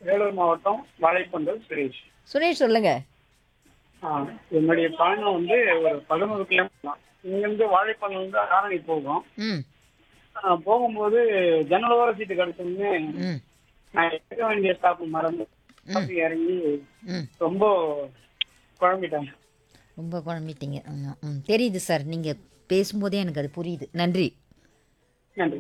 வேலூர் மாவட்டம் வாழைப்பந்தல் சுரேஷ் சுரேஷ் சொல்லுங்க ஆ, என்னுடைய பயணம் வந்து ஒரு பதினோரு கிலோமீட்டர் தான் இங்கிருந்து வாழைப்பந்தல் வந்து ஆரணி போகும் ம் ஆ, போகும்போது ஜன்னலோர சீட்டு கிடைச்சோன்னு ம் நான் எடுக்க வேண்டிய ஸ்டாப் மறந்து stop இறங்கி ம் ரொம்ப குழம்பிட்டேன் ரொம்ப குழம்பிட்டீங்க ஆமாம் ம் தெரியுது சார் நீங்கள் பேசும்போதே எனக்கு அது புரியுது நன்றி நன்றி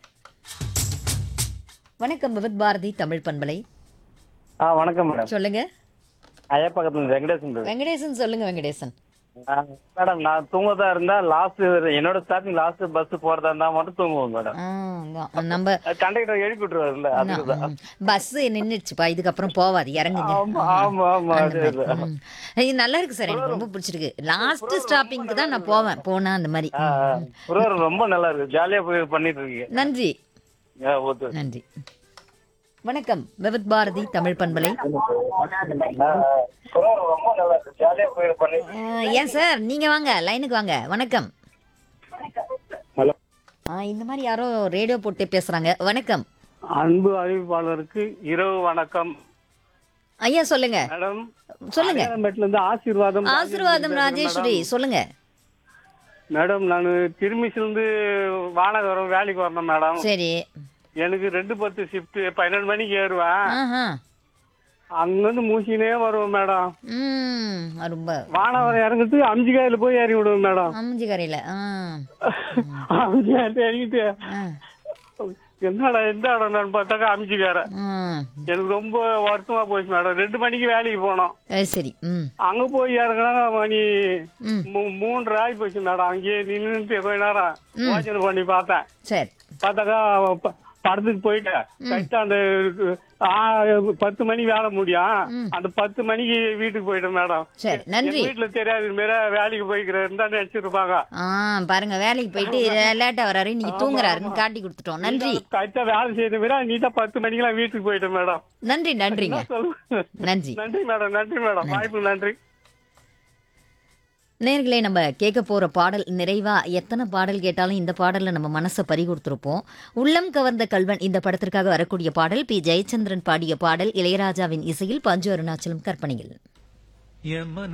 வணக்கம் விவித் பாரதி தமிழ் பண்பலை ஆ வணக்கம் மேடம் சொல்லுங்க ஐயப்பக்கத்துல வெங்கடேசன் பேசுறேன். வெங்கடேசன் சொல்லுங்க வெங்கடேசன் ஆ, மேடம் நான் தூங்கதா இருந்தா லாஸ்ட் என்னோட ஸ்டாப்பிங் லாஸ்ட் பஸ் போறதா இருந்தா மட்டும் தூங்குவோம் மேடம் ஆ அதான். நம்ம கண்டக்டர் எழுப்பி விட்டுருவாருல்ல அதுதான் பஸ் நின்றுச்சுப்பா இதுக்கப்புறம் போவாது இறங்குங்க ஆமா ஆமா ஆமா அந்த அது மாதிரி. ம். இது நல்லா இருக்கு சார் எனக்கு ரொம்ப பிடிச்சிருக்கு லாஸ்ட் ஸ்டாப்பிங்க்கு தான் நான் போவேன் போனா அந்த மாதிரி ஆ, ஆ. புரோகிராம் ரொம்ப நல்லா இருக்கு ஜாலியா போய் பண்ணிட்டு இருக்கீங்க நன்றி ஆ, ஓகே நன்றி வணக்கம் விவித் பாரதி தமிழ் பண்பலை ஆ, ஆ. புரோகிராம் ரொம்ப நல்லா இருக்கு ஜாலியா போய் பண்ணிட்டு ஆ, ஏன் சார் நீங்க வாங்க லைனுக்கு வாங்க வணக்கம் ஹலோ ஆ, இந்த மாதிரி யாரோ ரேடியோ போட்டு பேசுறாங்க வணக்கம் அன்பு அறிவிப்பாளருக்கு இரவு வணக்கம் ஐயா சொல்லுங்க மேடம் சொல்லுங்க அடையாளம்பேட்டில இருந்து ஆசீர்வாதம் ஆசீர்வாதம் ராஜேஸ்வரி சொல்லுங்க மேடம் நான் திருமிசிலிருந்து வானகரம் வேலைக்கு வரணும் மேடம் சரி எனக்கு ரெண்டு பத்து ஷிஃப்ட் பன்னெண்டு மணிக்கு ஏறுவேன் ஆஹா அங்கிருந்து மூசினே வருவேன் மேடம் ம் ரொம்ப வானவரம் இறங்கிட்டு அம்ஜிகாயில போய் இறங்கி விடுவேன் மேடம் அம்ஜி கரையில ஆ அம்ஜிகாயில இறங்கிட்டு ஆ. என்னடா எந்த இடம்னு பார்த்தாக்கா அம்ஜிகார ம் எனக்கு ரொம்ப வருத்தமா போச்சு மேடம் ரெண்டு மணிக்கு வேலைக்கு போனோம் அது சரி ம் அங்க போய் இறங்கினா மணி ம் மூ- மூன்றரை ஆகி போச்சு மேடம் அங்கேயே நின்னுட்டு கொஞ்ச நேரம் யோசனை பண்ணி பார்த்தேன் சரி பார்த்தாக்கா ப- படத்துக்கு போயிட்டேன் கரெக்டா அந்த ஆ, பத்து மணி வேலை முடியும் அந்த பத்து மணிக்கு வீட்டுக்கு போயிட்டேன் மேடம் சரி நன்றி எங்க வீட்டுல தெரியாது இது மாரி வேலைக்கு போய்க்கிறேன் தான் நினைச்சிருப்பாங்க ஆ பாருங்க வேலைக்கு போயிட்டு லேட்டா வராரு நீங்க தூங்குறாருன்னு காட்டி கொடுத்துட்டோம் நன்றி கரெக்டா வேலை செய்த மாரி நீட்டா பத்து மணிக்கெல்லாம் வீட்டுக்கு போயிட்டேன் மேடம் நன்றி நன்றிங்க சொல்லுங்க நன்றி நன்றி மேடம் நன்றி மேடம் வாய்ப்பு நன்றி நேர்களே நம்ம கேட்க போற பாடல் நிறைவா எத்தனை பாடல் கேட்டாலும் இந்த பாடல்ல நம்ம மனசை பறி கொடுத்துருப்போம் உள்ளம் கவர்ந்த கல்வன் இந்த படத்திற்காக வரக்கூடிய பாடல் பி ஜெயச்சந்திரன் பாடிய பாடல் இளையராஜாவின் இசையில் பஞ்சு அருணாச்சலம் கற்பனையில் எம்ம